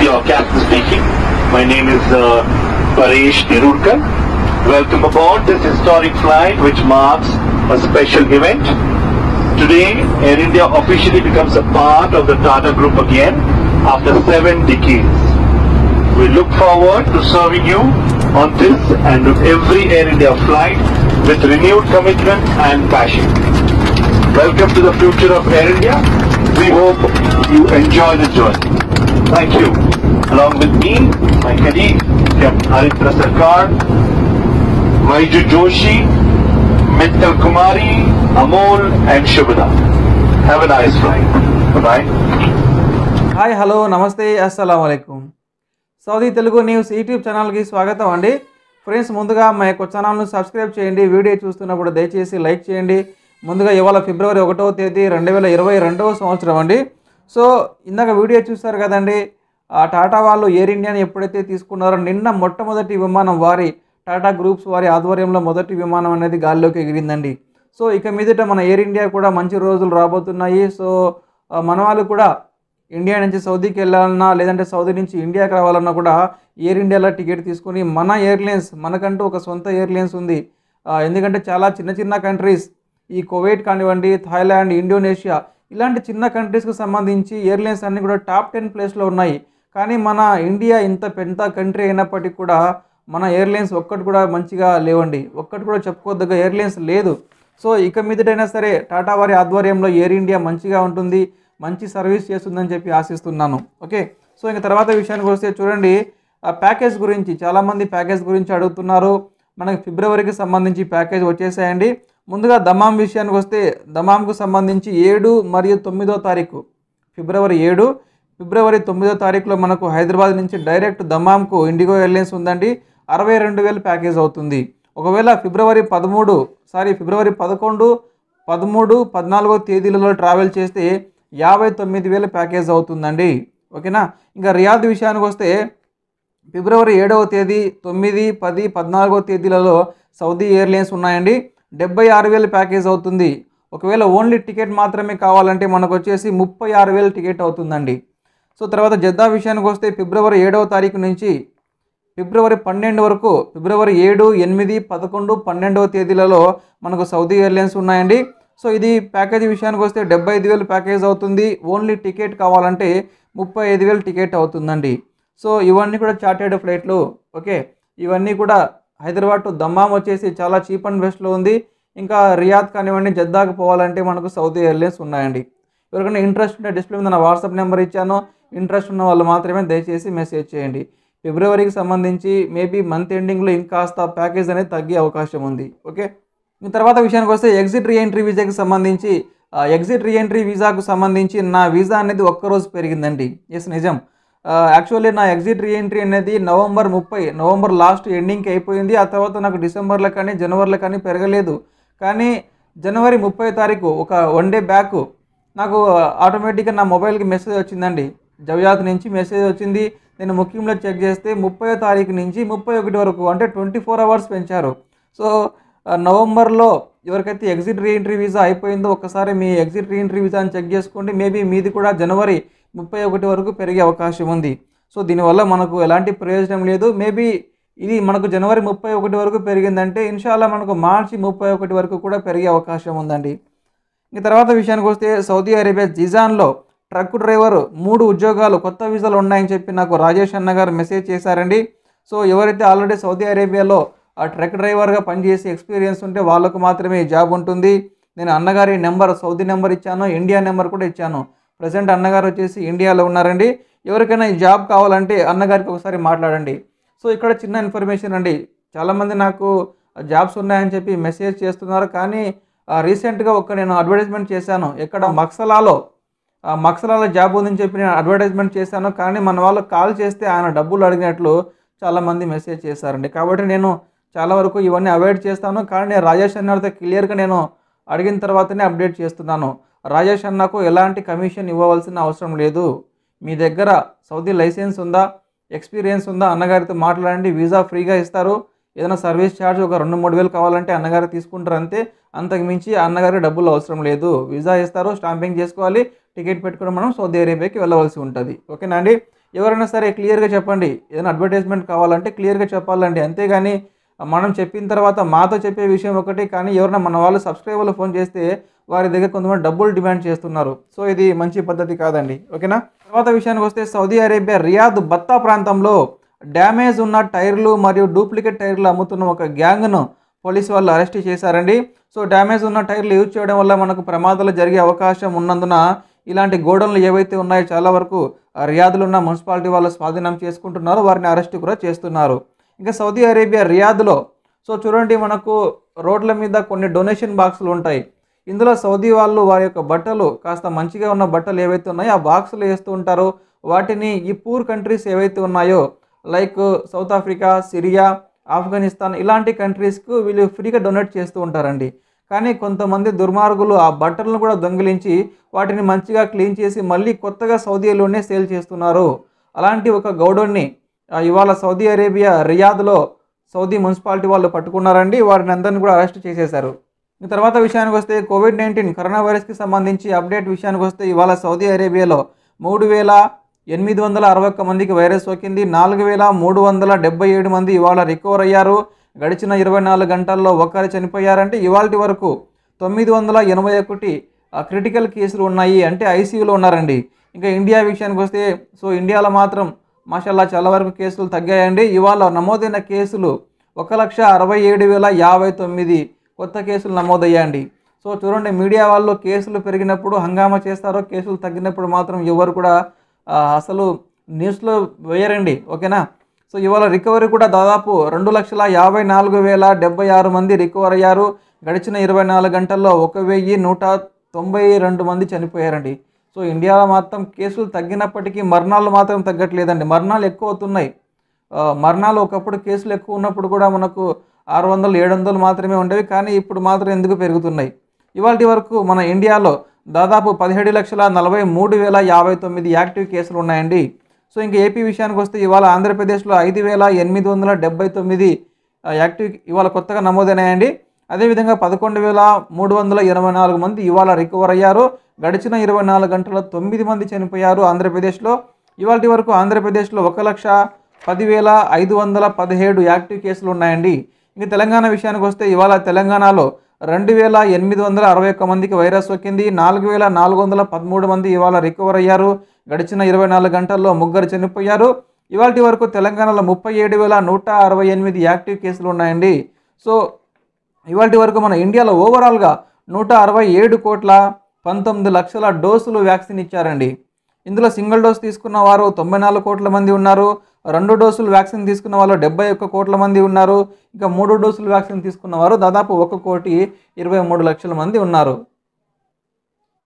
your captain speaking. My name is uh, Paresh Nirurkar. Welcome aboard this historic flight which marks a special event. Today, Air India officially becomes a part of the Tata Group again after seven decades. We look forward to serving you on this and on every Air India flight with renewed commitment and passion. Welcome to the future of Air India. We hope you enjoy the journey. Thank you. Along with me, my colleague, Captain Haritra Sarkar, Vaiju Joshi, Mittal Kumari, Amol and Shubhada. Have a nice flight. Bye-bye. Hi hello నమస్తే అస్సలం అయికం Saudi Telugu news YouTube ఛానల్కి స్వాగతం అండి friends ముందుగా మా యొక్క ఛానల్ను సబ్స్క్రైబ్ చేయండి వీడియో చూస్తున్నప్పుడు దయచేసి లైక్ చేయండి ముందుగా ఇవాళ ఫిబ్రవరి ఒకటవ తేదీ రెండు వేల ఇరవై రెండవ సంవత్సరం అండి సో ఇందాక వీడియో చూస్తారు కదండి ఆ టాటా వాళ్ళు ఎయిర్ ఇండియాని ఎప్పుడైతే తీసుకున్నారో నిన్న మొట్టమొదటి విమానం వారి టాటా గ్రూప్స్ వారి ఆధ్వర్యంలో మొదటి విమానం అనేది గాల్లోకి ఎగిరిందండి సో ఇక మీదట మన ఎయిర్ ఇండియా కూడా మంచి రోజులు రాబోతున్నాయి సో ఆ, మన వాళ్ళు కూడా ఇండియా నుంచి సౌదీకి వెళ్ళాలన్నా లేదంటే సౌదీ నుంచి ఇండియాకి రావాలన్నా కూడా ఎయిర్ ఇండియాలో టికెట్ తీసుకొని మన ఎయిర్లైన్స్ మనకంటూ ఒక సొంత ఎయిర్లైన్స్ ఉంది ఆ, ఎందుకంటే చాలా చిన్న చిన్న కంట్రీస్ ఈ కువైట్ కానివ్వండి థాయిలాండ్ ఇండోనేషియా ఇలాంటి చిన్న కంట్రీస్కి సంబంధించి ఎయిర్లైన్స్ అన్నీ కూడా టాప్ టెన్ ప్లేస్లో ఉన్నాయి కానీ మన ఇండియా ఇంత పెద్ద కంట్రీ అయినప్పటికీ కూడా మన ఎయిర్లైన్స్ ఒక్కటి కూడా మంచిగా లేవండి ఒక్కటి కూడా చెప్పుకోదగ్గ ఎయిర్లైన్స్ లేదు సో ఇక మీదటైనా సరే టాటా వారి ఆధ్వర్యంలో ఎయిర్ ఇండియా మంచిగా ఉంటుంది మంచి సర్వీస్ చేస్తుందని చెప్పి ఆశిస్తున్నాను ఓకే సో ఇంక తర్వాత విషయానికి వస్తే చూడండి ఆ ప్యాకేజ్ గురించి చాలామంది ప్యాకేజ్ గురించి అడుగుతున్నారు మనకి ఫిబ్రవరికి సంబంధించి ప్యాకేజ్ వచ్చేసాయండి ముందుగా దమాం విషయానికి వస్తే దమాంకు సంబంధించి ఏడు మరియు తొమ్మిదో తారీఖు ఫిబ్రవరి ఏడు ఫిబ్రవరి తొమ్మిదో తారీఖులో మనకు హైదరాబాద్ నుంచి డైరెక్ట్ దమాంకు ఇండిగో ఎయిర్లైన్స్ ఉందండి అరవై రెండు వేలు ప్యాకేజ్ అవుతుంది ఒకవేళ ఫిబ్రవరి పదమూడు సారీ ఫిబ్రవరి పదకొండు పదమూడు పద్నాలుగో తేదీలలో ట్రావెల్ చేస్తే యాభై తొమ్మిది వేల ప్యాకేజ్ అవుతుందండి ఓకేనా ఇంకా రియాద్ విషయానికి వస్తే ఫిబ్రవరి ఏడవ తేదీ తొమ్మిది పది పద్నాలుగో తేదీలలో సౌదీ ఎయిర్లైన్స్ ఉన్నాయండి డెబ్బై ఆరు వేల ప్యాకేజ్ అవుతుంది ఒకవేళ ఓన్లీ టికెట్ మాత్రమే కావాలంటే మనకు వచ్చేసి ముప్పై ఆరు వేల టికెట్ అవుతుందండి సో తర్వాత జద్దా విషయానికి వస్తే ఫిబ్రవరి ఏడవ తారీఖు నుంచి ఫిబ్రవరి పన్నెండు వరకు ఫిబ్రవరి ఏడు ఎనిమిది పదకొండు పన్నెండవ తేదీలలో మనకు సౌదీ ఎయిర్లైన్స్ ఉన్నాయండి సో ఇది ప్యాకేజీ విషయానికి వస్తే డెబ్బై ఐదు వేలు ప్యాకేజ్ అవుతుంది ఓన్లీ టికెట్ కావాలంటే ముప్పై ఐదు వేలు టికెట్ అవుతుందండి సో ఇవన్నీ కూడా చార్టెడ్ ఫ్లైట్లు ఓకే ఇవన్నీ కూడా హైదరాబాద్ టు దమ్మాం వచ్చేసి చాలా చీప్ అండ్ బెస్ట్లో ఉంది ఇంకా రియాద్ కానివ్వండి జద్దాకు పోవాలంటే మనకు సౌదీ ఎయిర్లైన్స్ ఉన్నాయండి ఎవరికైనా ఇంట్రెస్ట్ ఉంటే డిస్ప్లే మీద నా వాట్సాప్ నెంబర్ ఇచ్చాను ఇంట్రెస్ట్ ఉన్న వాళ్ళు మాత్రమే దయచేసి మెసేజ్ చేయండి ఫిబ్రవరికి సంబంధించి మేబీ మంత్ ఎండింగ్లో ఇంకాస్త ప్యాకేజ్ అనేది తగ్గే అవకాశం ఉంది ఓకే ఈ తర్వాత విషయానికి వస్తే ఎగ్జిట్ రీఎంట్రీ వీసాకి సంబంధించి ఆ, ఎగ్జిట్ రీఎంట్రీ వీసాకు సంబంధించి నా వీసా అనేది ఒక్కరోజు పెరిగిందండి ఎస్ నిజం యాక్చువల్లీ నా ఎగ్జిట్ రీఎంట్రీ అనేది నవంబర్ ముప్పై నవంబర్ లాస్ట్ ఎండింగ్కి అయిపోయింది ఆ తర్వాత నాకు డిసెంబర్లో కానీ జనవరిలో కానీ పెరగలేదు కానీ జనవరి ముప్పై తారీఖు ఒక వన్ డే బ్యాక్ నాకు ఆటోమేటిక్గా నా మొబైల్కి మెసేజ్ వచ్చిందండి జవ్యాత్ నుంచి మెసేజ్ వచ్చింది నేను ముఖ్యంలో చెక్ చేస్తే ముప్పై తారీఖు నుంచి ముప్పై ఒకటి వరకు అంటే ట్వంటీ ఫోర్ అవర్స్ పెంచారు సో ఆ, నవంబర్లో ఎవరికైతే ఎగ్జిట్ రీఎంట్రీ వీసా అయిపోయిందో ఒకసారి మీ ఎగ్జిట్ రీఎంట్రీ వీసాని చెక్ చేసుకోండి మేబీ మీది కూడా జనవరి ముప్పై ఒకటి వరకు పెరిగే అవకాశం ఉంది సో దీనివల్ల మనకు ఎలాంటి ప్రయోజనం లేదు మేబీ ఇది మనకు జనవరి ముప్పై ఒకటి వరకు పెరిగిందంటే ఇన్షాల్లా మనకు మార్చి ముప్పై ఒకటి వరకు కూడా పెరిగే అవకాశం ఉందండి ఈ తర్వాత విషయానికి వస్తే సౌదీ అరేబియా జిజాన్లో ట్రక్ డ్రైవర్ మూడు ఉద్యోగాలు కొత్త వీసాలు ఉన్నాయని చెప్పి నాకు రాజేష్ అన్న గారు మెసేజ్ చేశారండి సో ఎవరైతే ఆల్రెడీ సౌదీ అరేబియాలో ఆ ట్రక్ డ్రైవర్గా పనిచేసి ఎక్స్పీరియన్స్ ఉంటే వాళ్ళకు మాత్రమే ఈ జాబ్ ఉంటుంది నేను అన్నగారి నెంబర్ సౌదీ నెంబర్ ఇచ్చాను ఇండియా నెంబర్ కూడా ఇచ్చాను ప్రజెంట్ అన్నగారు వచ్చేసి ఇండియాలో ఉన్నారండి ఎవరికైనా ఈ జాబ్ కావాలంటే అన్నగారికి ఒకసారి మాట్లాడండి సో ఇక్కడ చిన్న ఇన్ఫర్మేషన్ అండి చాలామంది నాకు జాబ్స్ ఉన్నాయని చెప్పి మెసేజ్ చేస్తున్నారు కానీ రీసెంట్గా ఒక నేను అడ్వర్టైజ్మెంట్ చేశాను ఎక్కడ మక్సలాలో ఆ మక్సలాలో జాబ్ ఉందని చెప్పి నేను అడ్వర్టైజ్మెంట్ చేశాను కానీ మన వాళ్ళు కాల్ చేస్తే ఆయన డబ్బులు అడిగినట్లు చాలామంది మెసేజ్ చేశారండి కాబట్టి నేను చాలా వరకు ఇవన్నీ అవాయిడ్ చేస్తాను కానీ నేను రాజేష్ అన్నతో క్లియర్గా నేను అడిగిన తర్వాతనే అప్డేట్ చేస్తున్నాను రాజేష్ అన్నకు ఎలాంటి కమిషన్ ఇవ్వవలసిన అవసరం లేదు మీ దగ్గర సౌదీ లైసెన్స్ ఉందా ఎక్స్పీరియన్స్ ఉందా అన్నగారితో మాట్లాడండి వీసా ఫ్రీగా ఇస్తారు ఏదైనా సర్వీస్ ఛార్జ్ ఒక రెండు మూడు వేలు కావాలంటే అన్నగారు తీసుకుంటారు అంతే అంతకు మించి అన్నగారికి డబ్బులు అవసరం లేదు వీసా ఇస్తారు స్టాంపింగ్ చేసుకోవాలి టికెట్ పెట్టుకుని మనం సౌదీ అరేబియాకి వెళ్ళవలసి ఉంటుంది ఓకేనా అండి ఎవరైనా సరే క్లియర్గా చెప్పండి ఏదైనా అడ్వర్టైజ్మెంట్ కావాలంటే క్లియర్గా చెప్పాలండి అంతేగాని మనం చెప్పిన తర్వాత మాతో చెప్పే విషయం ఒకటి కానీ ఎవరైనా మన వాళ్ళు సబ్స్క్రైబర్లు ఫోన్ చేస్తే వారి దగ్గర కొంతమంది డబ్బులు డిమాండ్ చేస్తున్నారు సో ఇది మంచి పద్ధతి కాదండి ఓకేనా తర్వాత విషయానికి వస్తే సౌదీ అరేబియా రియాద్ బత్తా ప్రాంతంలో డ్యామేజ్ ఉన్న టైర్లు మరియు డూప్లికేట్ టైర్లు అమ్ముతున్న ఒక గ్యాంగ్ను పోలీసు వాళ్ళు అరెస్ట్ చేశారండి సో డ్యామేజ్ ఉన్న టైర్లు యూజ్ చేయడం వల్ల మనకు ప్రమాదాలు జరిగే అవకాశం ఉన్నందున ఇలాంటి గోడౌన్లు ఏవైతే ఉన్నాయో చాలా వరకు ఆ రియాద్లో ఉన్న మున్సిపాలిటీ వాళ్ళు స్వాధీనం చేసుకుంటున్నారో వారిని అరెస్ట్ కూడా చేస్తున్నారు ఇంకా సౌదీ అరేబియా రియాద్లో సో చూడండి మనకు రోడ్ల మీద కొన్ని డొనేషన్ బాక్సులు ఉంటాయి ఇందులో సౌదీ వాళ్ళు వారి యొక్క బట్టలు కాస్త మంచిగా ఉన్న బట్టలు ఏవైతే ఉన్నాయో ఆ బాక్సులు వేస్తూ ఉంటారు వాటిని ఈ పూర్ కంట్రీస్ ఏవైతే ఉన్నాయో like South Africa Syria Afghanistan ఇలాంటి కంట్రీస్కు వీళ్ళు ఫ్రీగా డొనేట్ చేస్తూ ఉంటారండి కానీ కొంతమంది దుర్మార్గులు ఆ బట్టలను కూడా దొంగిలించి వాటిని మంచిగా క్లీన్ చేసి మళ్ళీ కొత్తగా సౌదీలోనే సేల్ చేస్తున్నారు అలాంటి ఒక గౌడౌన్ని ఆ, ఇవాళ సౌదీ అరేబియా రియాద్లో సౌదీ మున్సిపాలిటీ వాళ్ళు పట్టుకున్నారండి వారిని అందరిని కూడా అరెస్ట్ చేసేశారు ఈ తర్వాత విషయానికి వస్తే కోవిడ్ నైన్టీన్ కరోనా వైరస్కి సంబంధించి అప్డేట్ విషయానికి వస్తే ఇవాళ సౌదీ అరేబియాలో మూడు వేల ఎనిమిది వందల అరవై ఒక్క మందికి వైరస్ సోకింది నాలుగు వేల మూడు వందల డెబ్బై ఏడు మంది ఇవాళ రికవర్ అయ్యారు గడిచిన ఇరవై నాలుగు గంటల్లో ఒక్కరు చనిపోయారంటే ఇవాళ వరకు తొమ్మిది వందల ఎనభై ఒకటి క్రిటికల్ కేసులు ఉన్నాయి అంటే ఐసీయూలో ఉన్నారండి ఇంకా ఇండియా విషయానికి వస్తే సో ఇండియాలో మాత్రం మాషల్లా చాలా వరకు కేసులు తగ్గాయండి ఇవాళ నమోదైన కేసులు ఒక లక్ష అరవై ఏడు వేల యాభై తొమ్మిది కొత్త కేసులు నమోదయ్యాయండి సో చూడండి మీడియా వాళ్ళు కేసులు పెరిగినప్పుడు హంగామా చేస్తారో కేసులు తగ్గినప్పుడు మాత్రం ఎవరు కూడా ఆ, అసలు న్యూస్లో వేయరండి ఓకేనా సో ఇవాళ రికవరీ కూడా దాదాపు రెండు లక్షల యాభై నాలుగు వేల డెబ్బై ఆరు మంది రికవర్ అయ్యారు గడిచిన ఇరవై నాలుగు గంటల్లో ఒక వెయ్యి నూట తొంభై రెండు మంది చనిపోయారండి సో ఇండియాలో మాత్రం కేసులు తగ్గినప్పటికీ మరణాలు మాత్రం తగ్గట్లేదండి మరణాలు ఎక్కువ అవుతున్నాయి ఆ, మరణాలు ఒకప్పుడు కేసులు ఎక్కువ ఉన్నప్పుడు కూడా మనకు ఆరు వందలు ఏడు వందలు మాత్రమే ఉండేవి కానీ ఇప్పుడు మాత్రం ఎందుకు పెరుగుతున్నాయి ఇవాళ వరకు మన ఇండియాలో దాదాపు పదిహేడు లక్షల నలభై మూడు వేల యాభై తొమ్మిది యాక్టివ్ కేసులు ఉన్నాయండి సో ఇంకా ఏపీ విషయానికి వస్తే ఇవాళ ఆంధ్రప్రదేశ్లో ఐదు వేల ఎనిమిది వందల డెబ్బై తొమ్మిది ఆ, యాక్టివ్ ఇవాళ కొత్తగా నమోదైనాయండి అదేవిధంగా పదకొండు వేల మూడు వందల ఎనభై నాలుగు మంది ఇవాళ రికవర్ అయ్యారు గడిచిన ఇరవై నాలుగు గంటల తొమ్మిది మంది చనిపోయారు ఆంధ్రప్రదేశ్లో ఇవాళ వరకు ఆంధ్రప్రదేశ్లో ఒక లక్ష పదివేల ఐదు వందల పదిహేడు యాక్టివ్ కేసులు ఉన్నాయండి ఇంక తెలంగాణ విషయానికి వస్తే ఇవాళ తెలంగాణలో రెండు వేల ఎనిమిది వందల అరవై ఒక్క మందికి వైరస్ సోకింది నాలుగు వేల నాలుగు వందల పదమూడు మంది ఇవాళ రికవర్ అయ్యారు గడిచిన ఇరవై నాలుగు గంటల్లో ముగ్గురు చనిపోయారు ఇవాళ వరకు తెలంగాణలో ముప్పై ఏడు వేల నూట అరవై ఎనిమిది యాక్టివ్ కేసులు ఉన్నాయండి సో ఇవాళ వరకు మన ఇండియాలో ఓవరాల్గా నూట అరవై ఏడు కోట్ల పంతొమ్మిది లక్షల డోసులు వ్యాక్సిన్ ఇచ్చారండి ఇందులో సింగిల్ డోస్ తీసుకున్న వారు తొంభై నాలుగు కోట్ల మంది ఉన్నారు రెండు డోసులు వ్యాక్సిన్ తీసుకున్న వాళ్ళు డెబ్బై ఒక్క కోట్ల మంది ఉన్నారు ఇంకా మూడు డోసులు వ్యాక్సిన్ తీసుకున్న వారు దాదాపు ఒక కోటి ఇరవై మూడు లక్షల మంది ఉన్నారు